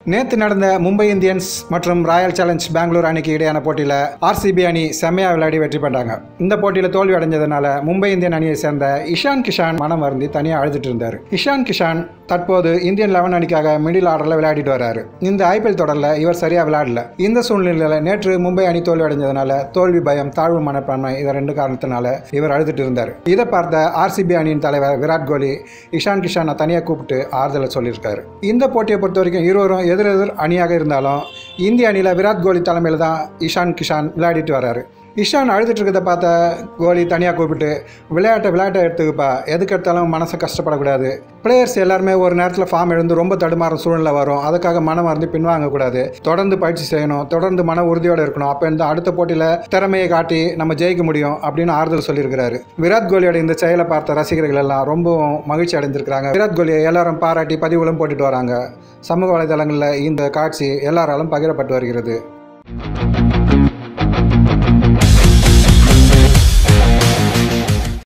நேற்று நடந்த மும்பை இந்தியன்ஸ் மற்றும் ராயல் சேலஞ்ச் பெங்களூர் அணிக்கு இடையான போட்டியில் ஆர்சிபி அணி செம்மையாக விளையாடி வெற்றி பெற்றாங்க இந்த போட்டியில் தோல்வி அடைஞ்சதுனால மும்பை இந்தியன் அணியை சேர்ந்த இஷான் கிஷான் மனம் வருந்தி தனியாக அழுதுட்டு இருந்தார் இஷான் கிஷான் தற்போது இந்தியன் லெவன் அணிக்காக மிடில் ஆர்டரில் விளையாடிட்டு வராரு இந்த ஐபிஎல் தொடரில் இவர் சரியாக விளையாடல இந்த சூழ்நிலையில் நேற்று மும்பை அணி தோல்வி அடைஞ்சதுனால தோல்வி பயம் தாழ்வு மனப்பான்மை இதை ரெண்டு காரணத்தினால இவர் அழுதுட்டு இருந்தார் இதை பார்த்த ஆர்சிபி அணியின் தலைவர் விராட் கோலி இஷான் கிஷானை தனியாக கூப்பிட்டு ஆறுதலை சொல்லியிருக்காரு இந்த போட்டியை பொறுத்த வரைக்கும் இருவரும் எதிரெதிர் அணியாக இருந்தாலும் இந்திய அணியில் விராட் கோலி தலைமையில் தான் இஷான் கிஷான் விளையாடிட்டு வராரு இஷான் அழுதுட்டு இருக்கிறத பார்த்த கோலி தனியாக கூப்பிட்டு விளையாட்டை விளையாட்டை எடுத்துக்கப்பா எதுக்கு எடுத்தாலும் மனசை கஷ்டப்படக்கூடாது பிளேயர்ஸ் எல்லாருமே ஒரு நேரத்தில் ஃபார்ம் எழுந்து ரொம்ப தடுமாற சூழ்நிலை வரும் அதுக்காக மனம் மறந்து பின்வாங்கக்கூடாது தொடர்ந்து பயிற்சி செய்யணும் தொடர்ந்து மன உறுதியோடு இருக்கணும் அப்போ இந்த அடுத்த போட்டியில் திறமையை காட்டி நம்ம ஜெயிக்க முடியும் அப்படின்னு ஆறுதல் சொல்லியிருக்கிறாரு விராட் கோலியோட இந்த செயலை பார்த்த ரசிகர்கள் எல்லாம் ரொம்பவும் மகிழ்ச்சி அடைஞ்சிருக்கிறாங்க விராட் கோலியை எல்லாரும் பாராட்டி பதிவுகளும் போட்டுட்டு வராங்க சமூக வலைதளங்களில் இந்த காட்சி எல்லாராலும் பகிரப்பட்டு வருகிறது